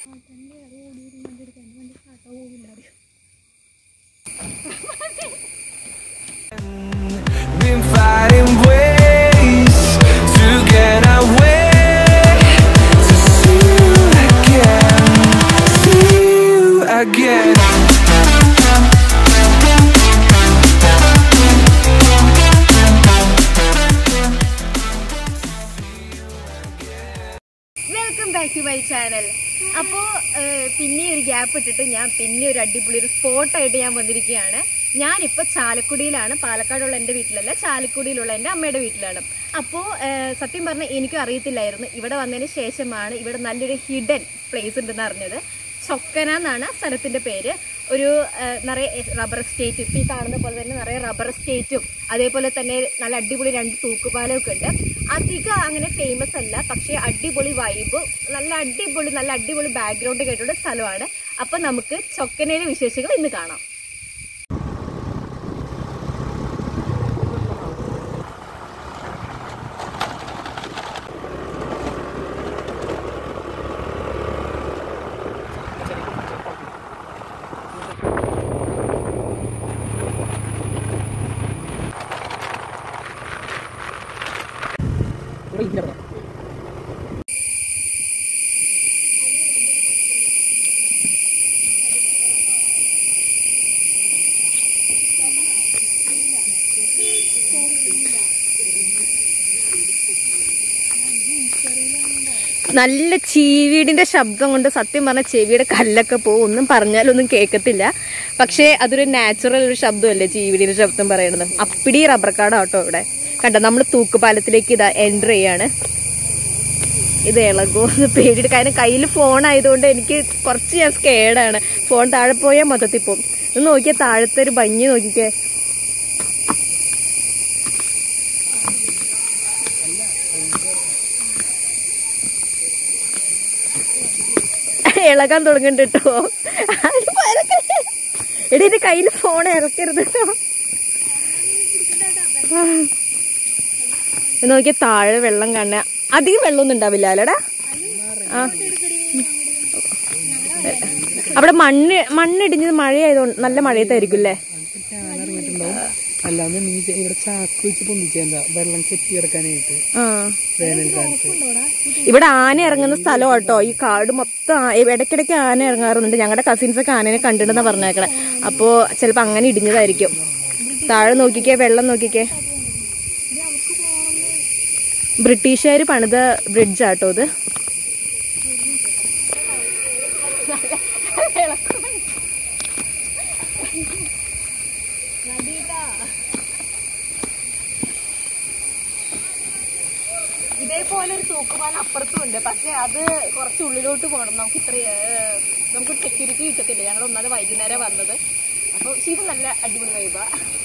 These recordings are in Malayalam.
Been fighting ways to get away to see you again, see you again. Welcome back to my channel അപ്പോ ഏഹ്, പിന്നെ ഒരു ഗ്യാപ്പ് ഇട്ടിട്ട് ഞാൻ പിന്നെ ഒരു അടിപൊളി ഒരു സ്പോട്ടായിട്ട് ഞാൻ വന്നിരിക്കുകയാണ് ഞാനിപ്പോ ചാലക്കുടിയിലാണ് പാലക്കാടുള്ള എന്റെ വീട്ടിലല്ല ചാലക്കുടിയിലുള്ള എന്റെ അമ്മയുടെ വീട്ടിലാണ് അപ്പോ ഏഹ്, സത്യം പറഞ്ഞ എനിക്കും അറിയത്തില്ലായിരുന്നു ഇവിടെ വന്നതിന് ശേഷമാണ് ഇവിടെ നല്ലൊരു ഹിഡൻ പ്ലേസ് ഉണ്ടെന്ന് അറിഞ്ഞത് ചൊക്കന എന്നാണ് ആ സ്ഥലത്തിന്റെ പേര് ഒരു ഏഹ്, നിറയെ റബ്ബർ സ്റ്റേറ്റ് ഇപ്പൊ ഈ കാണുന്ന പോലെ തന്നെ നിറയെ റബ്ബർ സ്റ്റേറ്റും അതേപോലെ തന്നെ നല്ല അടിപൊളി രണ്ട് തൂക്കുപാലം ഒക്കെ ഉണ്ട് അധികം അങ്ങനെ ഫേമസ് അല്ല പക്ഷേ അടിപൊളി വൈബ് നല്ല അടിപൊളി നല്ല അടിപൊളി ബാക്ക്ഗ്രൗണ്ട് കേട്ടുള്ള സ്ഥലമാണ് അപ്പൊ നമുക്ക് ചൊക്കനയിലെ വിശേഷങ്ങൾ ഇന്ന് കാണാം നല്ല ചീവീടിന്റെ ശബ്ദം കൊണ്ട് സത്യം പറഞ്ഞ ചെവിയുടെ കല്ലൊക്കെ പോകും ഒന്നും പറഞ്ഞാലൊന്നും കേൾക്കത്തില്ല പക്ഷേ അതൊരു നാച്ചുറൽ ഒരു ശബ്ദമല്ലേ ചീവീടിന്റെ ശബ്ദം പറയണത് അപ്പിടി റബ്ബർ കാടാട്ടോ ഇവിടെ കണ്ടോ നമ്മൾ തൂക്കുപാലത്തിലേക്ക് ഇതാ എൻ്റർ ചെയ്യാണ് ഇത് ഇളകോ എന്ന് പേടിയിട്ട് കാരണം കയ്യിൽ ഫോൺ ആയതുകൊണ്ട് എനിക്ക് കുറച്ച് ഞാൻ സ്കേഡാണ് ഫോൺ താഴെ പോയാൽ മൊത്തത്തിൽ പോകും ഇത് നോക്കിയാൽ താഴത്തെ ഒരു ഭംഗി നോക്കിക്കേ ഇളകാൻ തുടങ്ങുന്നുണ്ട് കേട്ടോ എടി എന്റെ കയ്യിൽ ഫോൺ ഇറക്കരുത് കേട്ടോ നോക്കിയ താഴെ വെള്ളം കാണുക അധികം വെള്ളമൊന്നും ഉണ്ടാവില്ല അല്ലടാ ആ അവിടെ മണ്ണ് മണ്ണിടിഞ്ഞത് മഴയായതുകൊണ്ട് നല്ല മഴയത്തായിരിക്കും അല്ലേ അല്ലാതെ നീ ഇവിടെ ചാക്ക് വെച്ച് പൊന്തിച്ചെന്താ വെള്ളം കെട്ടി കിടക്കാനായിട്ട് ആ വേനൽക്കാലത്ത് ഇവിടെ ആന ഇറങ്ങുന്ന സ്ഥലം കേട്ടോ ഈ കാട് മൊത്തം ആ- ഇടയ്ക്കിടയ്ക്ക് ആന ഇറങ്ങാറുണ്ട് ഞങ്ങളുടെ കസിൻസ് ഒക്കെ ആനനെ കണ്ടിട്ടുണ്ടെന്ന് പറഞ്ഞേക്കണേ അപ്പോ ചിലപ്പോ അങ്ങനെ ഇടിഞ്ഞതായിരിക്കും താഴെ നോക്കിക്കേ വെള്ളം നോക്കിക്കേ ബ്രിട്ടീഷുകാർ പണിത ബ്രിഡ്ജാട്ടോ ഇത് ഇതേപോലെ ഒരു തൂക്കുപാലം അപ്പുറത്തും ഉണ്ട് പക്ഷെ അത് കുറച്ച് ഉള്ളിലോട്ട് പോകണം നമുക്ക് ഇത്ര ഏഹ്, നമുക്ക് സെക്യൂരിറ്റി കിട്ടത്തില്ല ഞങ്ങൾ ഒന്നാമത് വൈകുന്നേരം വന്നത് അപ്പൊ പക്ഷെ ഇത് നല്ല അടിപൊളി വൈബാ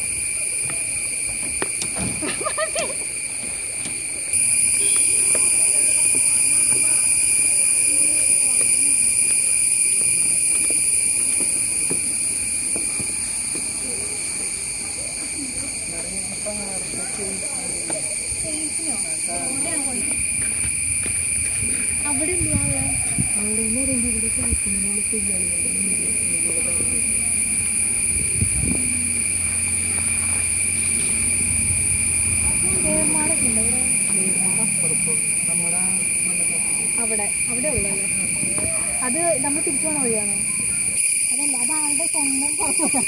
അവിടെ അവിടെ ഉള്ളല്ലേ അത് നമ്മൾ തിരിച്ചു പോണ വഴിയാണോ അതല്ല അത് ആളുടെ സ്വന്തം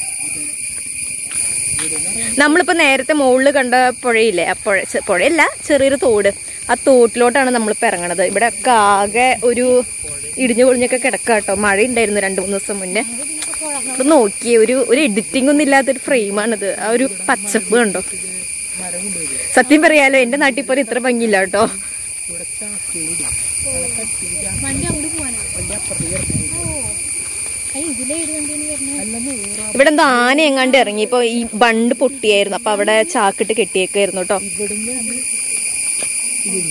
നമ്മളിപ്പോ നേരത്തെ മുകളിൽ കണ്ട പുഴയില്ലേ ആ പുഴ ചെ- പുഴയല്ല ചെറിയൊരു തോട് ആ തോട്ടിലോട്ടാണ് നമ്മളിപ്പോ ഇറങ്ങണത് ഇവിടെ ഒക്കെ ആകെ ഒരു ഇടിഞ്ഞു പൊളിഞ്ഞൊക്കെ കിടക്കുക കേട്ടോ മഴ ഉണ്ടായിരുന്നു രണ്ടു മൂന്ന് ദിവസം മുന്നേ ഇത് നോക്കിയേ ഒരു ഒരു എഡിറ്റിംഗ് ഒന്നും ഇല്ലാത്തൊരു ഫ്രെയിമാണിത് ആ ഒരു പച്ചപ്പ് കണ്ടോ സത്യം പറയാലോ എന്റെ നാട്ടിൽ പോലെ ഇത്ര ഭംഗിയില്ല കേട്ടോ ഇവിടെ ചാക്ക് വിടും വണ്ടി അങ്ങോട്ട് പോവാനാ അല്ല നൂറ് ഇവിടെ എന്തോ ആന എങ്ങാണ്ട് ഇറങ്ങി ഇപ്പൊ ഈ ബണ്ട് പൊട്ടിയായിരുന്നു അപ്പൊ അവിടെ ചാക്കിട്ട് കെട്ടിയേക്കായിരുന്നു കേട്ടോ ഇവിടുന്ന് തന്നെ ഇതിന്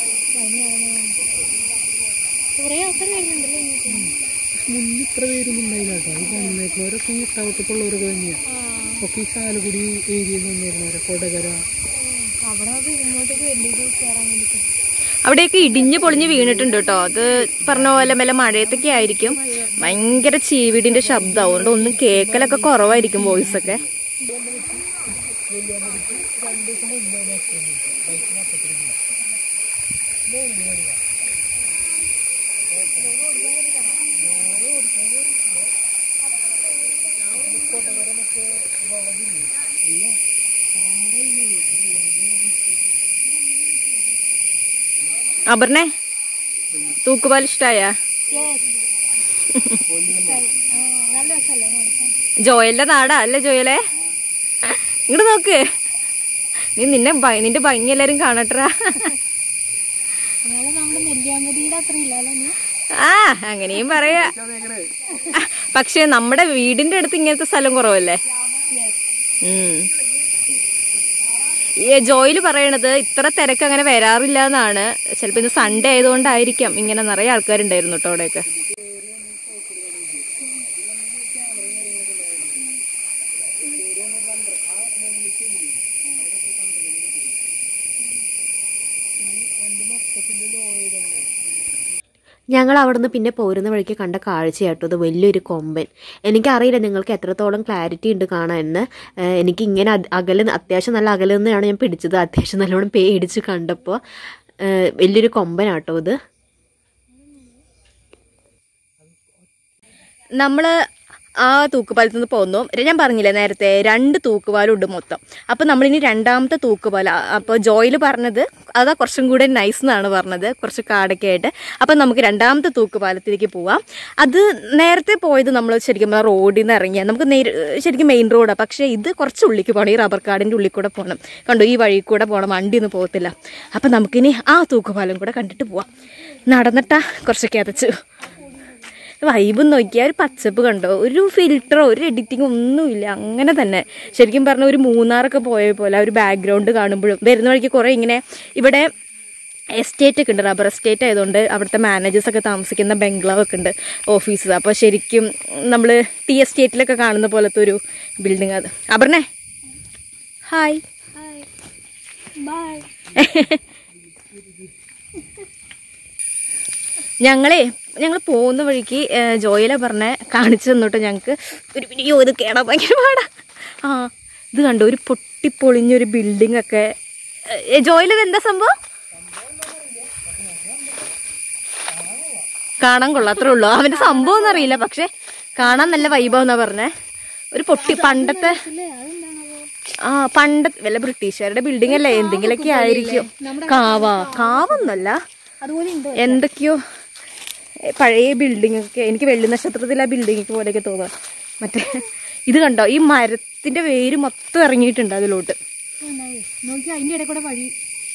മുന്നിൽ ഇത്ര പേരൊന്നും ഉണ്ടായില്ല കേട്ടോ ഈ വന്നേക്കുന്നവരൊക്കെ ഈ ഇട്ടാവട്ടത്തുള്ളവരൊക്കെ തന്നെയാണ് ഒക്കെ ഈ ചാലക്കുടി ഏരിയയിൽ നിന്ന് വന്നേക്കുന്നവരെ കൊടകര അവിടെയൊക്കെ ഇടിഞ്ഞു പൊളിഞ്ഞ് വീണിട്ടുണ്ട് കേട്ടോ അത് പറഞ്ഞ പോലെ മെല്ലെ മഴയത്തൊക്കെ ആയിരിക്കും ഭയങ്കര ചീവിടിന്റെ ശബ്ദം അതുകൊണ്ട് ഒന്നും കേക്കലൊക്കെ കുറവായിരിക്കും വോയിസ് ഒക്കെ അപർണേ തൂക്കുപാൽ ഇഷ്ടായ ജോയലിന്റെ നാടാ അല്ലേ ജോയലെ ഇങ്ങോട്ട് നോക്ക് നീ നിന്നെ ഭ- നിന്റെ ഭംഗി എല്ലാരും കാണട്ടെ നമ്മുടെ നെല്ലിയാമ്പതിയുടെ അത്ര ഇല്ലല്ലോ നീ ആ അങ്ങനെയും പറയാ പക്ഷെ നമ്മുടെ വീടിന്റെ അടുത്ത് ഇങ്ങനത്തെ സ്ഥലം കുറവല്ലേ ഉം. ഈ ജോയില് പറയണത് ഇത്ര തിരക്ക് അങ്ങനെ വരാറില്ല എന്നാണ് ചിലപ്പോ ഇന്ന് സൺഡേ ആയതുകൊണ്ടായിരിക്കാം ഇങ്ങനെ നിറയെ ആൾക്കാരുണ്ടായിരുന്നു കേട്ടോ അവിടെയൊക്കെ ഞങ്ങൾ അവിടുന്ന് പിന്നെ പോരുന്ന വഴിക്ക് കണ്ട കാഴ്ചയാട്ടോ ഇത് വലിയൊരു കൊമ്പൻ എനിക്കറിയില്ല നിങ്ങൾക്ക് എത്രത്തോളം ക്ലാരിറ്റി ഉണ്ട് കാണാനെന്ന് ഏഹ് എനിക്ക് ഇങ്ങനെ അത് അകലെ അത്യാവശ്യം നല്ല അകലെ നിന്നാണ് ഞാൻ പിടിച്ചത് അത്യാവശ്യം നല്ലോണം പേടിച്ച് കണ്ടപ്പോൾ ഏഹ് വലിയൊരു കൊമ്പനാട്ടോ ഇത് നമ്മള് ആ തൂക്കുപാലത്തിൽ നിന്ന് പോന്നു ഞാൻ പറഞ്ഞില്ലേ നേരത്തെ രണ്ട് തൂക്കുപാലുണ്ട് മൊത്തം അപ്പൊ നമ്മളിനി രണ്ടാമത്തെ തൂക്കുപാല അപ്പൊ ജോയില് പറഞ്ഞത് അതാ കുറച്ചും കൂടെ നൈസ് എന്നാണ് പറഞ്ഞത് കുറച്ച് കാടൊക്കെ ആയിട്ട് അപ്പൊ നമുക്ക് രണ്ടാമത്തെ തൂക്കുപാലത്തിലേക്ക് പോവാം അത് നേരത്തെ പോയത് നമ്മൾ ശരിക്കും പറഞ്ഞാൽ റോഡിൽ നിന്ന് ഇറങ്ങിയാൽ നമുക്ക് നേരി ശരിക്കും മെയിൻ റോഡാണ് പക്ഷേ ഇത് കുറച്ച് ഉള്ളിലേക്ക് പോകണം ഈ റബ്ബർ കാടിൻ്റെ ഉള്ളിൽ കൂടെ പോകണം കണ്ടോ ഈ വഴി കൂടെ പോകണം വണ്ടിയൊന്നും പോകത്തില്ല അപ്പം നമുക്കിനി ആ തൂക്കുപാലം കൂടെ കണ്ടിട്ട് പോവാം നടന്നിട്ടാ കുറച്ചൊക്കെ അതച്ചു വൈബ് നോക്കിയാൽ ഒരു പച്ചപ്പ് കണ്ടോ ഒരു ഫിൽറ്ററോ ഒരു എഡിറ്റിംഗ് ഒന്നുമില്ല അങ്ങനെ തന്നെ ശരിക്കും പറഞ്ഞ ഒരു മൂന്നാറൊക്കെ പോയ പോലെ ആ ഒരു ബാക്ക്ഗ്രൗണ്ട് കാണുമ്പോഴും വരുന്ന വഴിക്ക് കുറേ ഇങ്ങനെ ഇവിടെ എസ്റ്റേറ്റ് ഒക്കെ ഉണ്ട് റബ്ബർ എസ്റ്റേറ്റ് ആയതുകൊണ്ട് അവിടുത്തെ മാനേജേഴ്സ് ഒക്കെ താമസിക്കുന്ന ബംഗ്ലാവ് ഒക്കെ ഉണ്ട് ഓഫീസ് അപ്പോൾ ശരിക്കും നമ്മൾ ടി എസ്റ്റേറ്റിലൊക്കെ കാണുന്ന പോലത്തെ ഒരു ബിൽഡിംഗ് അത് അപർണേ ഹായ് ബൈ ഞങ്ങളെ ഞങ്ങൾ പോകുന്ന വഴിക്ക് ഏഹ്, ജോയില പറഞ്ഞ കാണിച്ചു തന്നിട്ട് ഞങ്ങൾക്ക് ഒരു വീഡിയോ ഇത് കേടാൻ ഭയങ്കര പാടാ ആ ഇത് കണ്ടോ ഒരു പൊട്ടിപ്പൊളിഞ്ഞൊരു ബിൽഡിംഗ് ഒക്കെ ഏഹ്, ജോയില ഇത് എന്താ സംഭവം കാണാൻ കൊള്ളാം അത്രേ ഉള്ളൂ അവന്റെ സംഭവം ഒന്നും അറിയില്ല പക്ഷെ കാണാൻ നല്ല വൈഭവം പറഞ്ഞേ ഒരു പൊട്ടി പണ്ടത്തെ ആ പണ്ടത്തെ വല്ല ബ്രിട്ടീഷുകാരുടെ ബിൽഡിംഗ് അല്ലേ എന്തെങ്കിലുമൊക്കെ ആയിരിക്കും കാവ കാവൊന്നല്ല അതുപോലെ ഉണ്ട് എന്തൊക്കെയോ എ, പഴയ ബിൽഡിംഗ് ഒക്കെ എനിക്ക് വെള്ളി നക്ഷത്രത്തിൽ ആ ബിൽഡിംഗ് പോലെയൊക്കെ തോന്നുക മറ്റേ ഇത് കണ്ടോ ഈ മരത്തിന്റെ വേര് മൊത്തം ഇറങ്ങിയിട്ടുണ്ട് അതിലോട്ട് നോക്കി അതിന്റെ ഇടയിൽ കൂടെ വഴി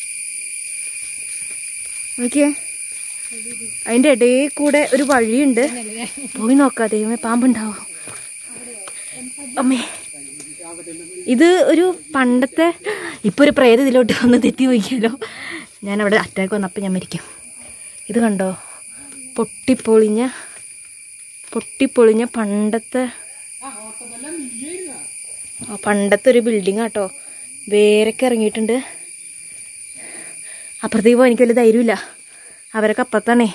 നോക്കിയേ അതിന്റെ ഇടയിൽ കൂടെ ഒരു വഴിയുണ്ട് പോയി നോക്കാം ദൈവമേ പാമ്പുണ്ടാവോ അമ്മേ ഇത് ഒരു പണ്ടത്തെ ഇപ്പൊ ഒരു പ്രേത ഇതിലോട്ട് വന്ന് തെറ്റി നോക്കിയാലോ ഞാൻ അവിടെ അറ്റാക്ക് വന്നപ്പോൾ ഞാൻ മരിക്കും ഇത് കണ്ടോ പൊട്ടിപ്പൊളിഞ്ഞ പൊട്ടിപ്പൊളിഞ്ഞ പണ്ടത്തെ ആ, പണ്ടത്തെ ഒരു ബിൽഡിംഗ് ആട്ടോ വേരൊക്കെ ഇറങ്ങിയിട്ടുണ്ട് അപ്പുറത്തേക്ക് പോകാൻ എനിക്ക് വലിയ ധൈര്യമില്ല അവരൊക്കെ അപ്പുറത്താണേ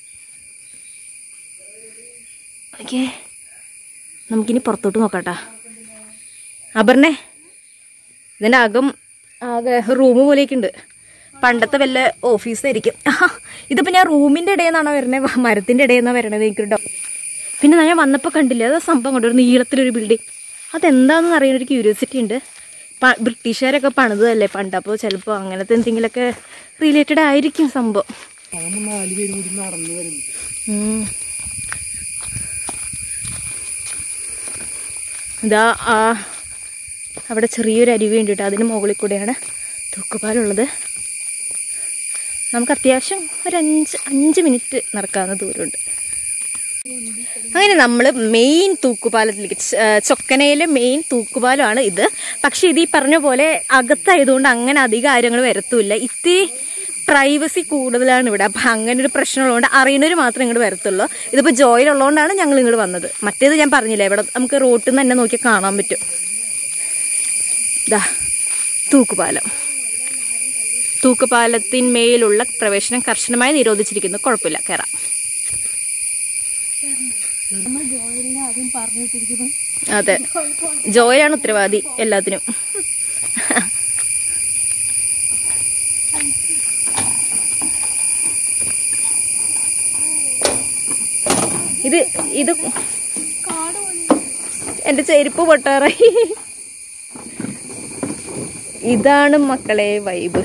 ഓക്കേ നമുക്കിനി പുറത്തോട്ട് നോക്കാട്ടാ അപർണേ ഇതിൻ്റെ അകം ആകെ റൂം പോലെയൊക്കെ ഉണ്ട് പണ്ടത്തെ വല്ല ഓഫീസായിരിക്കും ഇതിപ്പോൾ ഞാൻ റൂമിൻ്റെ ഇടയിൽ നിന്നാണോ വരണത് മരത്തിൻ്റെ ഇടയിൽ നിന്നാണ് വരണത് എനിക്കുണ്ടോ പിന്നെ ഞാൻ വന്നപ്പോൾ കണ്ടില്ലേ അത് സംഭവം കണ്ടു ഒരു നീളത്തിലൊരു ബിൽഡിംഗ് അതെന്താണെന്ന് അറിയാൻ ഒരു ക്യൂരിയോസിറ്റി ഉണ്ട് പ- ബ്രിട്ടീഷുകാരൊക്കെ പണിതല്ലേ പണ്ട് അപ്പോൾ ചിലപ്പോൾ അങ്ങനത്തെ എന്തെങ്കിലുമൊക്കെ റിലേറ്റഡ് ആയിരിക്കും സംഭവം പാമ്പ് നാല് പേരും കൂടി നടന്നു വരുന്നു ഉം. ഇതാ ആ അവിടെ ചെറിയൊരു അരുവി ഉണ്ട് കേട്ടോ അതിന് മുകളിൽ കൂടെയാണ് തൂക്കുപാലുള്ളത് നമുക്ക് അത്യാവശ്യം ഒരു അഞ്ച് അഞ്ച് മിനിറ്റ് നടക്കാവുന്ന ദൂരമുണ്ട് അങ്ങനെ നമ്മൾ മെയിൻ തൂക്കുപാലത്തിലേക്ക് ച- ഏ, ചൊക്കനയിലെ മെയിൻ തൂക്കുപാലമാണ് ഇത് പക്ഷെ ഇത് ഈ പറഞ്ഞ പോലെ അകത്തായതുകൊണ്ട് അങ്ങനെ അധികം കാര്യങ്ങൾ വരത്തുമില്ല ഇത്തിരി പ്രൈവസി കൂടുതലാണ് ഇവിടെ അപ്പം അങ്ങനെ ഒരു പ്രശ്നമുള്ളതുകൊണ്ട് അറിയണവർ മാത്രമേ ഇങ്ങോട്ട് വരത്തുള്ളൂ ഇതിപ്പോൾ ജോയിലുള്ളതുകൊണ്ടാണ് ഞങ്ങൾ ഇങ്ങോട്ട് വന്നത് മറ്റേത് ഞാൻ പറഞ്ഞില്ലേ ഇവിടെ നമുക്ക് റോട്ടിൽ നിന്ന് തന്നെ നോക്കി കാണാൻ പറ്റും ഇതാ തൂക്കുപാലം തൂക്കുപാലത്തിന്മേലുള്ള പ്രവേശനം കർശനമായി നിരോധിച്ചിരിക്കുന്നു കുഴപ്പമില്ല കയറാം നമ്മൾ ജോയിലിനെ ആദ്യം പറഞ്ഞിട്ടിരിക്കുന്നു അതെ ജോയാണ് ഉത്തരവാദി എല്ലാത്തിനും ഇത് ഇത് എന്റെ ചെരുപ്പ് പൊട്ടാറായി ഇതാണ് മക്കളെ വൈബ്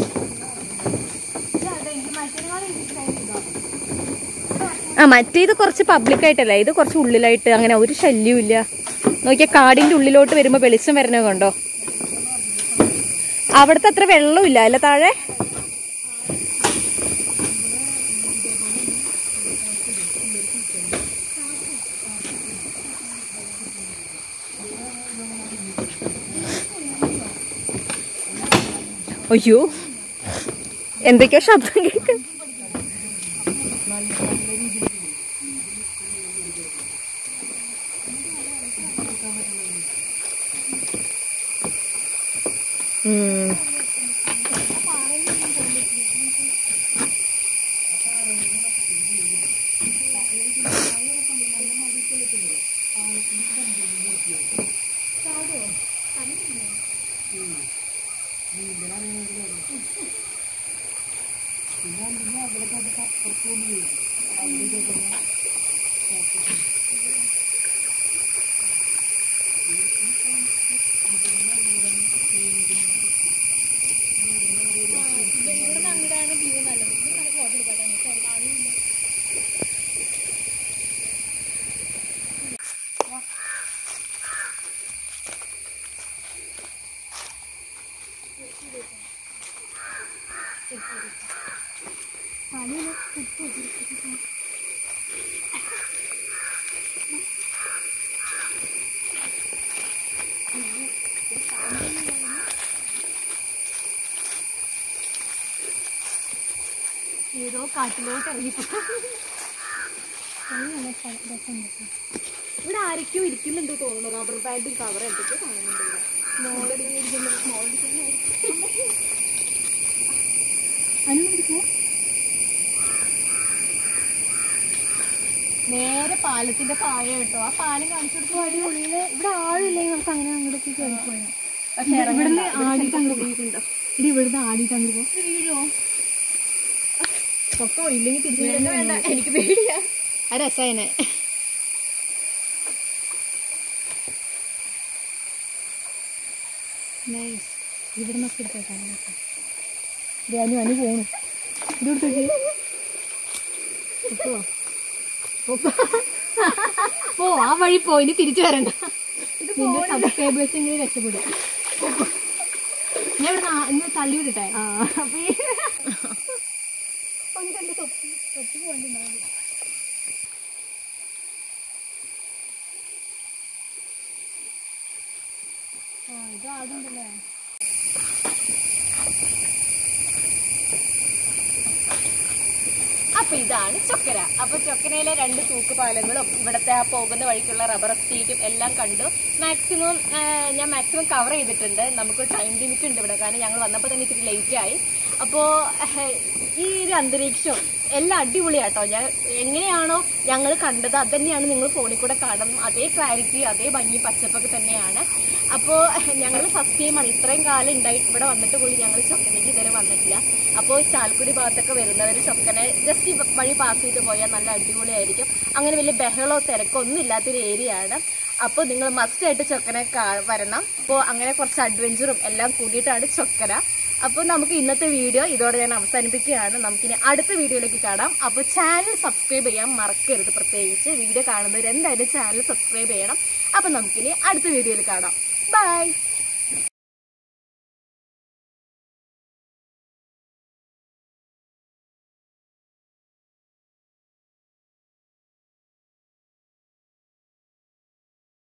ആ മറ്റേത് കുറച്ച് പബ്ലിക് ആയിട്ടല്ല ഇത് കുറച്ച് ഉള്ളിലായിട്ട് അങ്ങനെ ഒരു ശല്യവും ഇല്ല നോക്കിയാൽ കാടിന്റെ ഉള്ളിലോട്ട് വരുമ്പോ വെളിച്ചം വരണ കണ്ടോ അവിടുത്തെ അത്ര വെള്ളമില്ല അല്ല താഴെ അയ്യോ എന്തൊക്കെയോ ശബ്ദം കേൾക്കും ഉം. ഏതോ കാട്ടിലോട്ട് ഇറങ്ങിപ്പോ ഇവിടെ ആരൊക്കെയോ ഇരിക്കുന്നുണ്ട് തോന്നുന്നു റബ്ബർ ബാൻഡും കവർ എന്തൊക്കെ കാണുന്നുണ്ട് അനുവദിക്കോ നേരെ പാലത്തിന്റെ താഴെ കേട്ടോ ആ പാലം കാണിച്ചു കൊടുക്കും അടി ഉള്ളില് ഇവിടെ ആളില്ലെങ്കിൽ നമുക്ക് അങ്ങനെ അങ്ങോട്ടേക്ക് കയറി പോയാൽ പക്ഷെ ഇവിടുന്ന് ആടിയിട്ട് അങ്ങോട്ട് പോയിട്ടുണ്ടോ ഇടി ഇവിടുന്ന് ആടിയിട്ട് അങ്ങോട്ട് പോകും വീഴോ പൊക്കോ ഇല്ലെങ്കിൽ തിരിച്ചു വേണ്ട എനിക്ക് പേടിയാ ആ രസായനെ നൈസ് ഇവിടെ നിന്നൊക്കെ എടുത്തേക്കാണ് അനു അനു പോണു ഇത് എടുത്തേക്ക് പോ ആ വഴി പോ ഇനി തിരിച്ചു വരണ്ട നിന്റെ സബ്സ്ക്രൈബേഴ്സ് എങ്കിലും രക്ഷപ്പെടും ഞാൻ ഇവിടെ ഇന്ന് തള്ളി വിടട്ടെ ഇത് ആടുണ്ടല്ലേ അപ്പൊ ഇതാണ് ചൊക്കര അപ്പൊ ചൊക്കരയിലെ രണ്ട് തൂക്കുപാലങ്ങളും ഇവിടത്തെ ആ പോകുന്ന വഴിക്കുള്ള റബ്ബർ എസ്റ്റേറ്റും എല്ലാം കണ്ടു മാക്സിമം ഞാൻ മാക്സിമം കവർ ചെയ്തിട്ടുണ്ട് നമുക്ക് ടൈം ലിമിറ്റ് ഉണ്ട് ഇവിടെ കാരണം ഞങ്ങൾ വന്നപ്പോൾ തന്നെ ഇത്തിരി ലേറ്റ് ആയി അപ്പോ ഏഹ്, ഈ ഒരു അന്തരീക്ഷവും എല്ലാം അടിപൊളിയാട്ടോ ഞാൻ എങ്ങനെയാണോ ഞങ്ങൾ കണ്ടത് അത് തന്നെയാണ് നിങ്ങൾ ഫോണിൽ കൂടെ കാണുന്നത് അതേ ക്ലാരിറ്റി അതേ ഭംഗി പച്ചപ്പൊക്കെ തന്നെയാണ് അപ്പോ ഞങ്ങൾ ഫസ്റ്റ് ടൈമാണ് ഇത്രയും കാലം ഉണ്ടായിട്ട് ഇവിടെ വന്നിട്ട് പോലും ഞങ്ങൾ ചൊക്കനേക്ക് ഇതുവരെ വന്നിട്ടില്ല അപ്പോൾ ചാലക്കുടി ഭാഗത്തൊക്കെ വരുന്നവർ ചൊക്കനെ ജസ്റ്റ് ഈ വഴി പാസ് ചെയ്ത് പോയാൽ നല്ല അടിപൊളിയായിരിക്കും അങ്ങനെ വലിയ ബഹളോ തിരക്കോ ഒന്നും ഇല്ലാത്തൊരു ഏരിയ ആണ് അപ്പോൾ നിങ്ങൾ മസ്റ്റ് ആയിട്ട് ചൊക്കനെ കാ- വരണം അപ്പോൾ അങ്ങനെ കുറച്ച് അഡ്വഞ്ചറും എല്ലാം കൂടിയിട്ടാണ് ചൊക്കര അപ്പോൾ നമുക്ക് ഇന്നത്തെ വീഡിയോ ഇതോടെ ഞാൻ അവസാനിപ്പിക്കുകയാണ് നമുക്കിനി അടുത്ത വീഡിയോയിലേക്ക് കാണാം അപ്പോൾ ചാനൽ സബ്സ്ക്രൈബ് ചെയ്യാൻ മറക്കരുത് പ്രത്യേകിച്ച് വീഡിയോ കാണുന്നവർ എന്തായാലും ചാനൽ സബ്സ്ക്രൈബ് ചെയ്യണം അപ്പോൾ നമുക്കിനി അടുത്ത വീഡിയോയിൽ കാണാം ബൈ